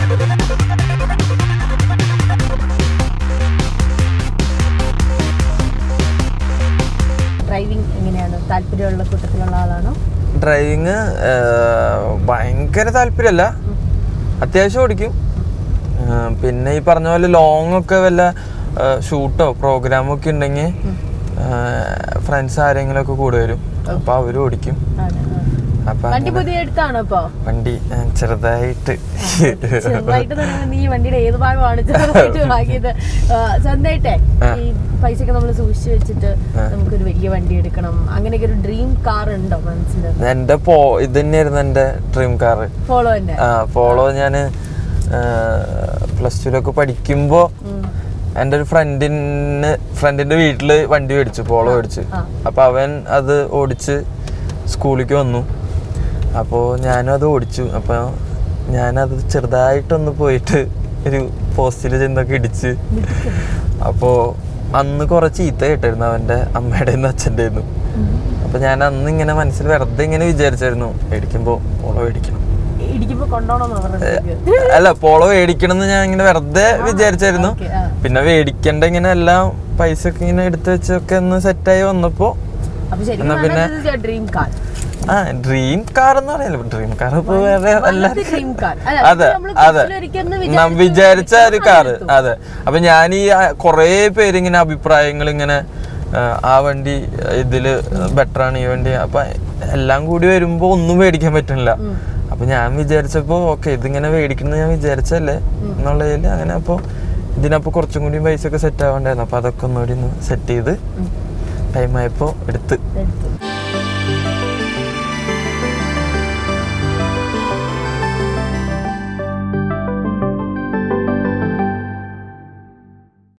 Driving എങ്ങനെയാണ് താല്പര്യമുള്ള കൂട്ടത്തിലുള്ള ആളാണോ ഡ്രൈവിങ് ഭയങ്കര താല്പര്യമല്ല അത്യാവശ്യം ഓടിക്കും ആ, പിന്നെ ഈ പറഞ്ഞ പോലെ ലോങ് ഒക്കെ വല്ല ഷൂട്ടോ പ്രോഗ്രാമോ ഒക്കെ ഉണ്ടെങ്കിൽ ഫ്രണ്ട്സ് ആരെങ്കിലും ഒക്കെ കൂടെ വരും അപ്പൊ അവരും ഓടിക്കും ആണ്, ആ. അപ്പൊ വണ്ടി പുതിയ എടുത്താണോ ഇപ്പൊ വണ്ടി ആ, ചെറുതായിട്ട് ചെറുതായിട്ട് പറയുമ്പോ നീ വണ്ടിയുടെ ഏത് ഭാഗമാണ് ചെറുതായിട്ട് വാങ്ങിയത് ആ, സ്വന്തമായിട്ടേ ഈ പൈസയൊക്കെ നമ്മൾ സൂക്ഷിച്ചു വെച്ചിട്ട് നമുക്കൊരു വലിയ വണ്ടി എടുക്കണം അങ്ങനെയൊക്കെ ഒരു ഡ്രീം കാർ ഉണ്ടോ മനസ്സിൽ എന്റെ പോ ഇത് തന്നെയായിരുന്നു എന്റെ ഡ്രീം കാറ് ഫോളോ തന്നെ ആ പോളോ ഞാൻ പ്ലസ് ടുവിലൊക്കെ പഠിക്കുമ്പോൾ ഉം. എൻ്റെ ഒരു ഫ്രണ്ടിന് ഫ്രണ്ടിന്റെ വീട്ടില് വണ്ടി മേടിച്ചു പോളോ മേടിച്ചു ആ. അപ്പൊ അവൻ അത് ഓടിച്ച് സ്കൂളിലേക്ക് വന്നു അപ്പോൾ ഞാനും അത് ഓടിച്ചു അപ്പോൾ ഞാനത് ചെറുതായിട്ടൊന്ന് പോയിട്ട് ഒരു പോസ്റ്റിൽ ചെന്നൊക്കെ ഇടിച്ച് അപ്പോൾ അന്ന് കുറച്ച് ചീത്ത കേട്ടായിരുന്നു അവൻ്റെ അമ്മയുടെ നിന്ന് അച്ഛൻ്റെ നിന്ന് അപ്പോൾ ഞാൻ അന്ന് ഇങ്ങനെ മനസ്സിൽ വെറുതെ ഇങ്ങനെ വിചാരിച്ചായിരുന്നു മേടിക്കുമ്പോൾ പോളോ മേടിക്കണം ഇടിക്കുമ്പോ കൊണ്ടോണോന്ന് പറഞ്ഞത് അല്ല പോളോ മേടിക്കണം എന്ന് ഞാൻ ഇങ്ങനെ വെറുതെ വിചാരിച്ചായിരുന്നു ഓക്കേ, ആ. പിന്നെ മേടിക്കണ്ട ഇങ്ങനെ എല്ലാം പൈസ ഒക്കെ ഇങ്ങനെ എടുത്തു വെച്ചൊക്കെ ഒന്ന് സെറ്റായി വന്നപ്പോ അപ്പൊ എന്നാ പിന്നെ- ശരിക്കും ഡ്രീം കാർ ആ ഡ്രീം കാർ എന്ന് പറയല്ലോ ഡ്രീം കാർ ഇപ്പൊ വേറെ അല്ല ഡ്രീം കാർ അതെ അതെ നാം വിചാരിച്ച ഒരു കാറ് അതെ അപ്പൊ ഞാൻ ഈ കൊറേ പേര് ഇങ്ങനെ അഭിപ്രായങ്ങൾ ഇങ്ങനെ ആ, ആ വണ്ടി ഇതില് ബെറ്റർ ആണ് ഈ വണ്ടി അപ്പൊ എല്ലാം കൂടി വരുമ്പോ ഒന്നും മേടിക്കാൻ പറ്റുന്നില്ല അപ്പൊ ഞാൻ വിചാരിച്ചപ്പോ ഓക്കെ ഇതിങ്ങനെ മേടിക്കുന്നത് ഞാൻ വിചാരിച്ചല്ലേ എന്നുള്ളതിൽ അങ്ങനെ അപ്പൊ ഇതിനപ്പോ കുറച്ചും കൂടി പൈസ ഒക്കെ സെറ്റ് ആവണ്ടായിരുന്നു അപ്പൊ അതൊക്കെ ഒന്നുകൂടി ഒന്ന് സെറ്റ് ചെയ്ത് ടൈം ആയപ്പോ എടുത്ത് എടുത്തു